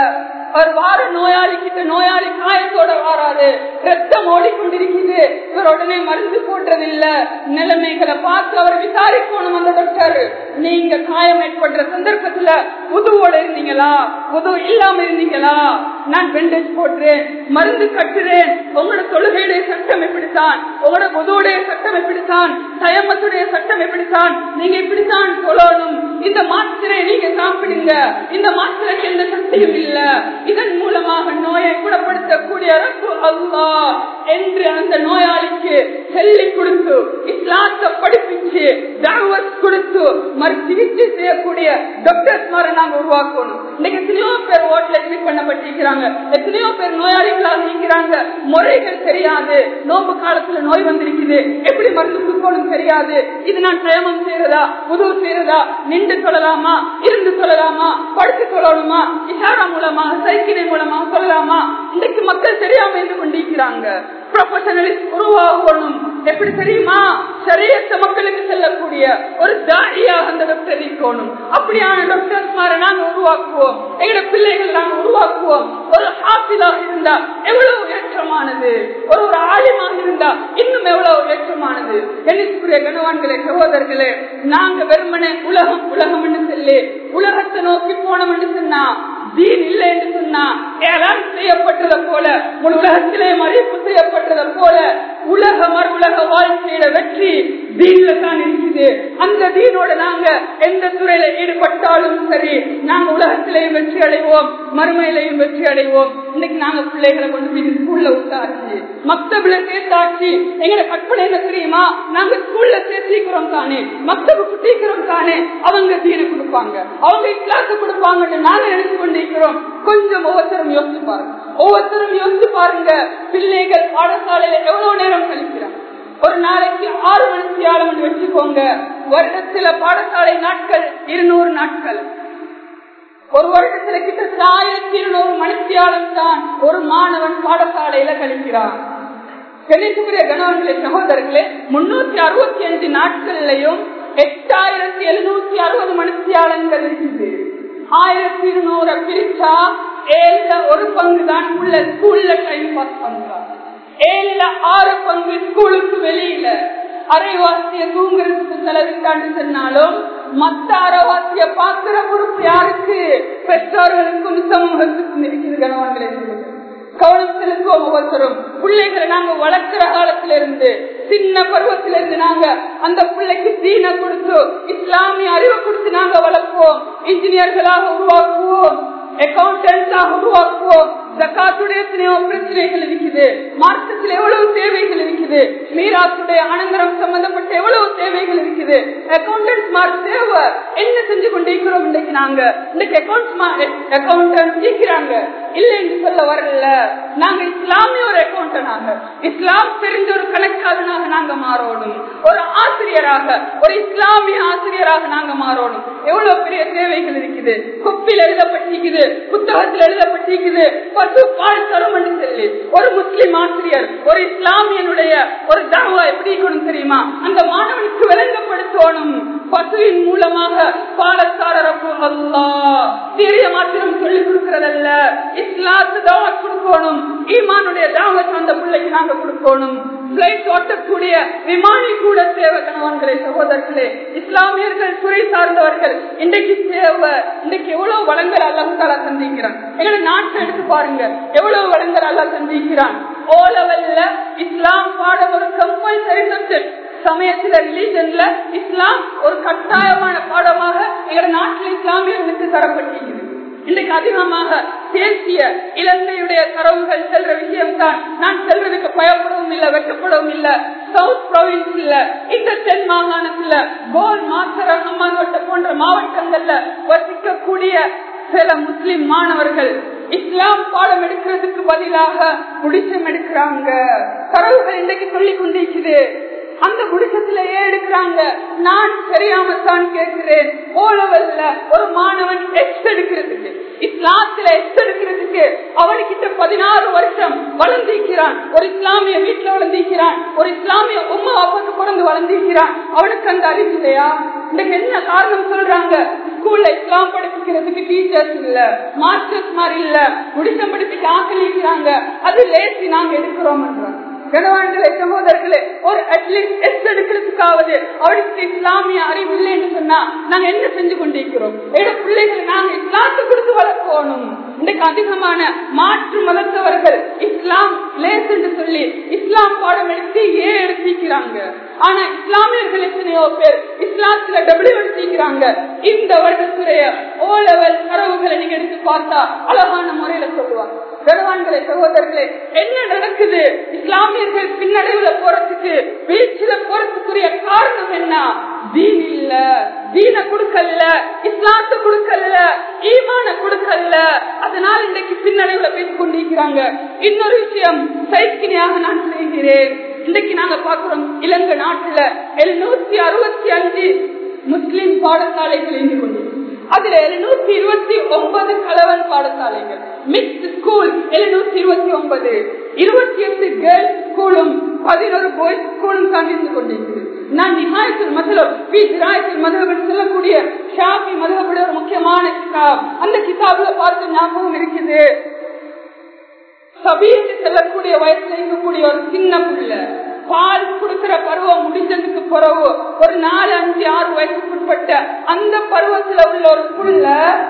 ஒரு வார நோயாளி கிட்ட நோயாளி காயத்தோட வாராது ரத்தம் ஓடிக்கொண்டிருக்குது இவர் உடனே மருந்து போடுறதில்ல நிலைமைகளை பார்த்து அவர் விசாரிக்கணும் அந்த டாக்டர் நீங்க காயம் ஏற்படுற சந்தர்ப்பத்துல உதுவோட இருந்தீங்களா உது இல்லாம இருந்தீங்களா நான் பெண்டேஜ் போட்டுறேன் மருந்து கட்டுறேன் உங்களோட தொழுகையுடைய சட்டம் எப்படித்தான் உங்களோட உதவுடைய சட்டம் எப்படித்தான் தயமத்துடைய சட்டம் எப்படித்தான் நீங்க இப்படித்தான் சொல்லணும் இந்த மாத்திரை நீங்க சாப்பிடுங்க இந்த மாத்திரைக்கு எந்த சக்தியும் இல்ல இதன் மூலமாக நோயை குணப்படுத்தக்கூடிய ரப்பு அல்லாஹ் என்று அந்த நோயாளிக்கு சொல்லி கொடுத்து இஸ்லாத்தை படிப்பிச்சு தாவத் கொடுத்து மறு சிகிச்சை செய்யக்கூடிய டாக்டர்ஸ் மாதிரி நாங்க உருவாக்கணும் இன்னைக்கு எத்தனையோ பேர் ஓட்டுல கிளிக் பண்ணப்பட்டிருக்கிறாங்க எத்தனையோ பேர் நோயாளிகளாக இருக்கிறாங்க முறைகள் தெரியாது நோம்பு காலத்துல நோய் வந்திருக்குது எப்படி மருந்து கொடுக்கணும் தெரியாது இது நான் தயமம் செய்யறதா உதவு செய்யறதா நின்று சொல்லலாமா இருந்து சொல்லலாமா படுத்து சொல்லணுமா இஷாரா மூலமா சைக்கிளை மூலமா சொல்லலாமா இன்றைக்கு மக்கள் தெரியாம இருந்து கொண்டிருக்கிறாங்க ப்ரொஃபஷனலிஸ்ட் உருவாகணும் எப்படி தெரியுமா சரியத்த மக்களுக்கு செல்லக்கூடிய ஒரு தாடியாக அந்த டாக்டர் இருக்கணும் அப்படியான டாக்டர்ஸ் மாதிரி நாங்க உருவாக்குவோம் எங்களோட பிள்ளைகள் நாங்க உருவாக்குவோம் ஒரு ஹாப்பிலாக இருந்தா எவ்வளவு ஏற்றமானது ஒரு ஒரு ஆலிமாக இருந்தா இன்னும் எவ்வளவு ஏற்றமானது கணிசுக்குரிய கணவான்களே சகோதரர்களே நாங்க வெறுமனே உலகம் உலகம் என்று சொல்லி உலகத்தை நோக்கி போனோம் என்று சொன்னா தீன் இல்லை என்று சொன்னா ஏழாம் செய்யப்பட்டதை போல முழு உலகத்திலே மதிப்பு செய்யப்பட்டதை போல உலக மறு உலக வாழ்க்கையில வெற்றி தீன்ல தான் இருக்குது அந்த தீனோட நாங்க எந்த துறையில ஈடுபட்டாலும் சரி நாங்க உலகத்திலையும் வெற்றி அடைவோம் மறுமையிலையும் வெற்றி அடைவோம் இன்னைக்கு நாங்க பிள்ளைகளை கொண்டு போய் ஸ்கூல்ல விட்டாச்சு மக்தபில சேர்த்தாச்சு எங்கட கற்பனை என்ன தெரியுமா நாங்க ஸ்கூல்ல சேர்த்திக்கிறோம் தானே மக்தபுக்கு தீக்கிறோம் தானே அவங்க தீனை கொடுப்பாங்க அவங்க கிளாஸ் கொடுப்பாங்கன்னு நாங்க நினைச்சு கொண்டிருக்கிறோம் கொஞ்சம் ஒவ்வொருத்தரும் யோசிச்சு பாருங்க ஒவ்வொருத்தரும் யோசிச்சு பாருங்க பிள்ளைகள் பாடசாலையில எவ்வளவு நேரம் கழிக்கிறாங்க ஒரு நாளைக்கு ஆறு மணிக்கு ஆறு மணி வச்சுக்கோங்க வருடத்துல பாடசாலை நாட்கள் இருநூறு நாட்கள் ஒரு வருடத்துல கிட்டத்தட்ட ஆயிரத்தி இருநூறு மணித்தியாலம் தான் ஒரு மாணவன் பாடசாலையில கழிக்கிறான் கணிப்புரிய கணவன்களே சகோதரர்களே முன்னூத்தி அறுபத்தி அஞ்சு நாட்கள்லயும் எட்டாயிரத்தி எழுநூத்தி அறுபது மணித்தியாலங்கள் இருக்குது ஆயிரத்தி இருநூறு பிரிச்சா ஏழுல ஒரு பங்கு தான் உள்ள ஸ்கூல்ல டைம் பாஸ் பண்றாங்க ஏழுல ஆறு பங்கு ஸ்கூலுக்கு வெளியில அரைவாசிய தூங்குறதுக்கு செலவிட்டான்னு சொன்னாலும் மத்த அரைவாசிய பாக்குற பொறுப்பு யாருக்கு பெற்றோர்களுக்கும் சமூகத்துக்கும் இருக்குது கணவன்களே கவனம் செலுத்துவோம் ஒவ்வொருத்தரும் பிள்ளைகளை நாங்க வளர்க்கிற காலத்துல இருந்து சின்ன பருவத்தில இருந்து நாங்க அந்த பிள்ளைக்கு தீன கொடுத்து இஸ்லாமிய அறிவை கொடுத்து நாங்க வளர்ப்போம் இன்ஜினியர்களாக உருவாக்குவோம் அக்கௌண்டன்ஸாக உருவாக்குவோம் ஜக்காத்துடைய எத்தனையோ பிரச்சனைகள் இருக்குது மார்க்கத்தில் எவ்வளவு தேவைகள் இருக்குது மீராத்துடைய அனந்தரம் சம்பந்தப்பட்ட எவ்வளவு தேவைகள் இருக்குது அக்கௌண்டன்ஸ் மார்க் தேவை என்ன செஞ்சு கொண்டிருக்கிறோம் இன்னைக்கு நாங்க இன்னைக்கு அக்கௌண்ட்ஸ் அக்கௌண்டன்ஸ் இருக்கிறாங்க இல்லை என்று சொல்ல வரல நாங்க இஸ்லாமிய ஒரு அக்கௌண்டனாக இஸ்லாம் தெரிஞ்ச ஒரு கணக்காளனாக நாங்க மாறணும் ஒரு ஆசிரியராக ஒரு இஸ்லாமிய ஆசிரியராக நாங்க மாறணும் எவ்வளவு பெரிய தேவைகள் இருக்குது குப்பில் எழுதப்பட்டிருக்குது புத்தகத்தில் எழுதப்பட்டிருக்குது பசு பால் தரும் என்று சொல்லி ஒரு முஸ்லிம் ஆசிரியர் ஒரு இஸ்லாமியனுடைய ஒரு தாவா எப்படி இருக்கணும் தெரியுமா அந்த மாணவனுக்கு விளங்கப்படுத்தணும் பசுவின் மூலமாக பாலத்தாரப்பு அல்லா தெரிய மாத்திரம் சொல்லிக் கொடுக்கறதல்ல இஸ்லாத்து தாவத் கொடுக்கணும் ஈமானுடைய தாவத் அந்த பிள்ளைக்கு நாங்க கொடுக்கணும் பிளைட் ஓட்டக்கூடிய விமானி கூட தேவை கணவன்களே சகோதரர்களே இஸ்லாமியர்கள் துறை சார்ந்தவர்கள் இன்றைக்கு தேவை இன்றைக்கு எவ்வளவு வளங்கள் அல்லாஹால சந்திக்கிறான் எங்களை நாட்டை எடுத்து பாருங்க எவ்வளவு வளங்கள் அல்லா சந்திக்கிறான் ஓ லெவல்ல இஸ்லாம் பாடம் ஒரு கம்பல்சரி சப்ஜெக்ட் சமயத்துல ரிலீஜன்ல இஸ்லாம் ஒரு கட்டாயமான பாடமாக எங்க நாட்டில் இஸ்லாமியர்களுக்கு தரப்பட்டிருக்கிறது இன்றைக்கு அதிகமாக தேசிய இலங்கையுடைய தரவுகள் செல்ற விஷயம் தான் நான் செல்வதற்கு பயப்படவும் இல்லை வெட்டப்படவும் இல்லை சவுத் ப்ரொவின்ஸ்ல இந்த தென் மாகாணத்துல கோல் மாத்தர அம்மாங்கோட்டை போன்ற மாவட்டங்கள்ல வசிக்கக்கூடிய சில முஸ்லிம் மாணவர்கள் இஸ்லாம் பாடம் எடுக்கிறதுக்கு பதிலாக முடிச்சம் எடுக்கிறாங்க தரவுகள் இன்றைக்கு சொல்லிக் கொண்டிருக்குது அந்த குடிசத்திலேயே எடுக்கிறாங்க நான் தெரியாம தான் கேட்கிறேன் ஓலவல்ல ஒரு மாணவன் எக்ஸ் எடுக்கிறதுக்கு இஸ்லாத்துல எக்ஸ் எடுக்கிறதுக்கு அவனுக்கிட்ட பதினாறு வருஷம் வளர்ந்திருக்கிறான் ஒரு இஸ்லாமிய வீட்டுல வளர்ந்திருக்கிறான் ஒரு இஸ்லாமிய உமா அப்பாக்கு பிறந்து வளர்ந்திருக்கிறான் அவனுக்கு அந்த அறிவு இல்லையா இன்னைக்கு என்ன காரணம் சொல்றாங்க ஸ்கூல்ல இஸ்லாம் படிப்பிக்கிறதுக்கு டீச்சர்ஸ் இல்ல மாஸ்டர்ஸ் மாதிரி இல்ல முடிச்சம் படிப்பிக்க ஆக்கள் இருக்கிறாங்க அது லேசி நாங்க எடுக்கிறோம் கனவான்களே சகோதரர்களே ஒரு அட்லீஸ்ட் எஸ் எடுக்கிறதுக்காவது அவருக்கு இஸ்லாமிய அறிவு இல்லை என்று சொன்னா நாங்க என்ன செஞ்சு கொண்டிருக்கிறோம் எங்க பிள்ளைகளை நாங்க இஸ்லாத்தை கொடுத்து வளர்க்கணும் இன்றைக்கு அதிகமான மாற்று மதத்தவர்கள் இஸ்லாம் லேஸ் என்று சொல்லி இஸ்லாம் பாடம் எடுத்து ஏன் எடுத்திருக்கிறாங்க ஆனா இஸ்லாமியர்கள் எத்தனையோ பேர் இஸ்லாத்துல டபிள்யூ எடுத்திருக்கிறாங்க இந்த வருடத்துடைய ஓ லெவல் தரவுகளை நீங்க எடுத்து பார்த்தா அழகான முறையில சொல்லுவாங்க கனவான்களே சகோதரர்களே என்ன நடக்குது இஸ்லாமியர்கள் பின்னடைவுல போறதுக்கு வீழ்ச்சியில போறதுக்குரிய காரணம் என்ன தீன் இல்ல தீன கொடுக்கல இஸ்லாத்த கொடுக்கல ஈமான கொடுக்கல அதனால இன்றைக்கு பின்னடைவுல பேசிக் கொண்டிருக்கிறாங்க இன்னொரு விஷயம் சைக்கினியாக நான் செய்கிறேன் இன்றைக்கு நாங்க பாக்குறோம் இலங்கை நாட்டுல எழுநூத்தி அறுபத்தி அஞ்சு முஸ்லிம் பாடசாலைகள் இருந்து கொண்டிருக்கிறோம் அதுல எழுநூத்தி இருபத்தி ஒன்பது கலவன் பாடசாலைகள் மிக்ஸ் ஸ்கூல் எழுநூத்தி இருபத்தி ஒன்பது இருபத்தி எட்டு கேர்ள்ஸ் ஸ்கூலும் பதினோரு பாய்ஸ் ஸ்கூலும் தான் இருந்து கொண்டிருக்கிறது நான் நிகாயத்தில் மதலம் பி திராயத்தில் மதலம் சொல்லக்கூடிய ஷாபி மதலப்பட ஒரு முக்கியமான கிதாப் அந்த கிதாப்ல பார்த்து ஞாபகம் இருக்குது சபீருக்கு செல்லக்கூடிய வயசுல இருக்கக்கூடிய ஒரு சின்ன புள்ள பால் கொடுக்கிற பருவம் முடிஞ்சதுக்கு பிறகு ஒரு நாலு அஞ்சு ஆறு வயசுக்குட்பட்ட அந்த பருவத்துல உள்ள ஒரு புள்ள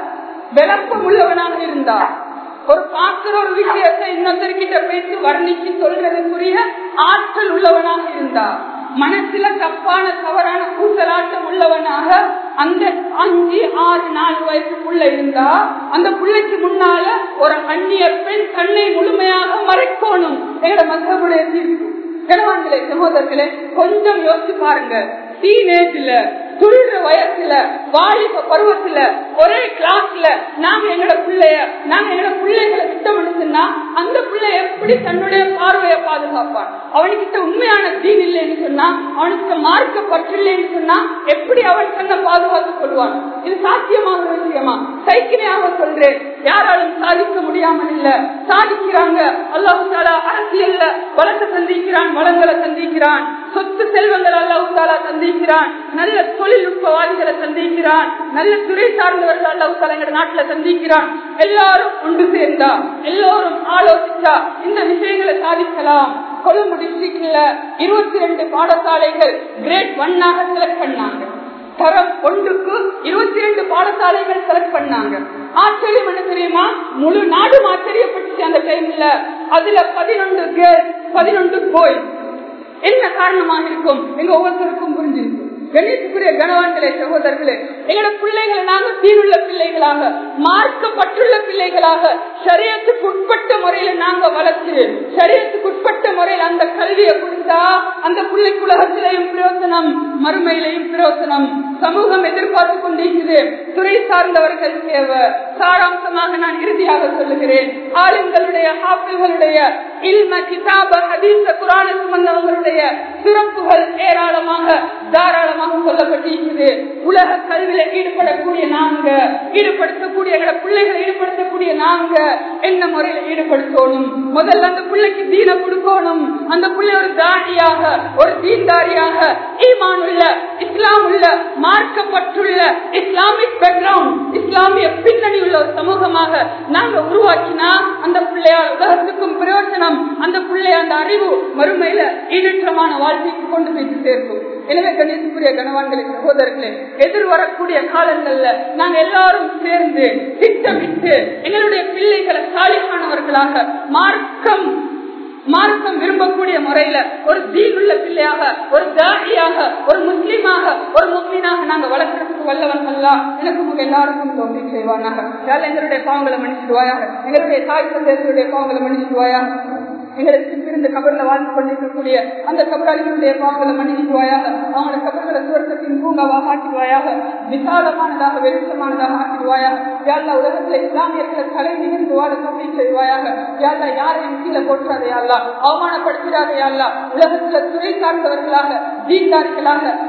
விளப்பம் உள்ளவனாக இருந்தா ஒரு பார்க்கிற ஒரு விஷயத்தை இன்னொருத்தர்கிட்ட பேசி வர்ணிச்சு சொல்றதுக்குரிய ஆற்றல் உள்ளவனாக இருந்தா மனசுல தப்பான தவறான கூசலாட்டம் உள்ளவனாக அந்த அஞ்சு ஆறு நாலு வயசுக்குள்ள இருந்தா அந்த பிள்ளைக்கு முன்னால ஒரு அந்நிய பெண் கண்ணை முழுமையாக மறைக்கணும் எங்களோட மதகுடைய தீர்ப்பு கணவான்களே சகோதரர்களே கொஞ்சம் யோசிச்சு பாருங்க டீனேஜ்ல துள்ளுற வயசுல வாலிப பருவத்துல ஒரே கிளாஸ்ல நாங்க எங்களோட பிள்ளைய நாங்க எங்களோட பிள்ளைகளை விட்டோம்னா அந்த பிள்ளை எப்படி தன்னுடைய பார்வையை பாதுகாப்பான் அவனுக்கிட்ட உண்மையான தீன் இல்லைன்னு சொன்னா அவனுக்கு மார்க்க பற்று இல்லைன்னு சொன்னா எப்படி அவன் தன்னை பாதுகாத்துக் கொள்வான் இது சாத்தியமான விஷயமா சைக்கிளையாக சொல்றேன் யாராலும் சாதிக்க முடியாமல் இல்ல சாதிக்கிறாங்க அல்லாஹு தாலா அரசியல்ல வளத்தை சந்திக்கிறான் வளங்களை சந்திக்கிறான் சொத்து செல்வங்கள் அல்லாஹு தாலா சந்திக்கிறான் நல்ல தொழில்நுட்பவாதிகளை சந்திக்கிறான் நல்ல துறை சார்ந்தவர்கள் அல்லாஹு தாலா எங்க நாட்டுல சந்திக்கிறான் எல்லாரும் ஒன்று சேர்ந்தா எல்லோரும் ஆலோசிச்சா இந்த விஷயங்களை சாதிக்கலாம் கொழும்பு டிஸ்ட்ரிக்ட்ல இருபத்தி ரெண்டு பாடசாலைகள் கிரேட் ஒன்னாக செலக்ட் பண்ணாங்க தரம் ஒன்றுக்கு இருபத்தி ரெண்டு பாடசாலைகள் செலக்ட் பண்ணாங்க ஆச்சரியம் என்ன தெரியுமா முழு நாடும் ஆச்சரியப்பட்டுச்சு அந்த டைம்ல அதுல பதினொன்று கேர்ள் பதினொன்று போய் என்ன காரணமாக இருக்கும் எங்க ஒவ்வொருத்தருக்கும் புரிஞ்சிருக்கும் கணேசுக்குரிய கனவான்களே சகோதரர்களே எங்களோட பிள்ளைகளை நாங்க தீருள்ள பிள்ளைகளாக மார்க்கப்பட்டுள்ள பிள்ளைகளாக சரியத்துக்கு உட்பட்ட முறையில நாங்க வளர்த்து சரியத்துக்கு உட்பட்ட முறையில் அந்த கல்வியை கொடுத்தா அந்த பிள்ளைக்கு உலகத்திலையும் பிரயோசனம் மறுமையிலையும் பிரயோசனம் சமூகம் எதிர்பார்த்து கொண்டிருக்கிறது துறை சார்ந்தவர்கள் தேவை சாராம்சமாக நான் இறுதியாக சொல்லுகிறேன் ஆளுங்களுடைய ஹாப்பிள்களுடைய இல்ம கிதாப ஹதீச குரான சுமந்தவங்களுடைய சிறப்புகள் ஏராளமாக தாராளமாக சொல்லப்பட்டிருக்கிறது உலக கல்வியில ஈடுபடக்கூடிய நாங்க ஈடுபடுத்தக்கூடிய எங்களோட பிள்ளைகளை ஈடுபடுத்தக்கூடிய நாங்க என்ன முறையில ஈடுபடுத்தணும் முதல்ல அந்த பிள்ளைக்கு தீன கொடுக்கணும் அந்த பிள்ளை ஒரு தாடியாக ஒரு தீன்தாரியாக ஈமான் உள்ள இஸ்லாம் உள்ள மார்க்கப்பட்டுள்ள இஸ்லாமிக் பேக்ரவுண்ட் இஸ்லாமிய பின்னணி உள்ள ஒரு சமூகமாக நாங்க உருவாக்கினா அந்த பிள்ளையால் உலகத்துக்கும் பிரயோஜனம் அந்த பிள்ளை அந்த அறிவு மறுமையில ஈடற்றமான வாழ்க்கைக்கு கொண்டு போய் சேர்க்கும் எனவே கணேசபுரிய கணவான்களே சகோதரர்களே எதிர்வரக்கூடிய காலங்கள்ல நாங்க எல்லாரும் சேர்ந்து திட்டமிட்டு எங்களுடைய பிள்ளைகளை சாலிகானவர்களாக மார்க்கம் மார்க்கம் விரும்பக்கூடிய முறையில ஒரு தீனுள்ள பிள்ளையாக ஒரு தாடியாக ஒரு முஸ்லீமாக ஒரு முஸ்லீனாக நாங்க வளர்க்கறதுக்கு வல்லவன் அல்லா எனக்கு உங்க எல்லாருக்கும் தோல்வி செய்வானாக யார் எங்களுடைய பாவங்களை மன்னிச்சிடுவாயாக எங்களுடைய தாய் தந்தையர்களுடைய பாவங்களை மன்னிச்சிடுவாயாக எங்களுக்கு பிரிந்த கபர்ல வாழ்ந்து கொண்டிருக்கக்கூடிய அந்த கபராளிகளுடைய பாவங்களை மன்னிச்சுவாயாக அவங்களோட கபர்களை சுவர்க்கத்தின் பூங்காவாக ஆக்கிடுவாயாக விசாலமானதாக வெளிச்சமானதாக ஆக்கிடுவாயாக யாழ்லா உலகத்துல இஸ்லாமியர்களை தலை நிமிர்ந்து வாழ தோல்வி செய்வாயாக யாழ்லா யாரையும் கீழே போற்றாதே யாழ்லா அவமானப்படுத்திடாதே யாழ்லா உலகத்துல துறை சார்ந்தவர்களாக தீண்டார்களாக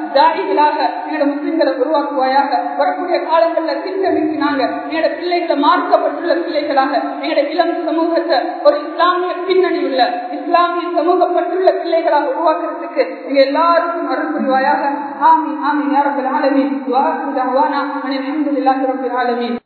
தாடிகளாக எங்களோட முஸ்லிம்களை உருவாக்குவாயாக வரக்கூடிய காலங்களில் திட்டமிட்டு நாங்க எங்களோட பிள்ளைகளை மார்க்கப்பட்டுள்ள பிள்ளைகளாக எங்களோட இளம் சமூகத்தை ஒரு இஸ்லாமிய பின்னணி உள்ள இஸ்லாமிய சமூகப்பட்டுள்ள பிள்ளைகளாக உருவாக்குறதுக்கு எங்க எல்லாருக்கும் அருள் புரிவாயாக ஆமி ஆமி யாரத்தில் ஆலமி வாக்கு தவானா அனைத்து அலமதுல்லாஹி ரப்பில் ஆலமீன்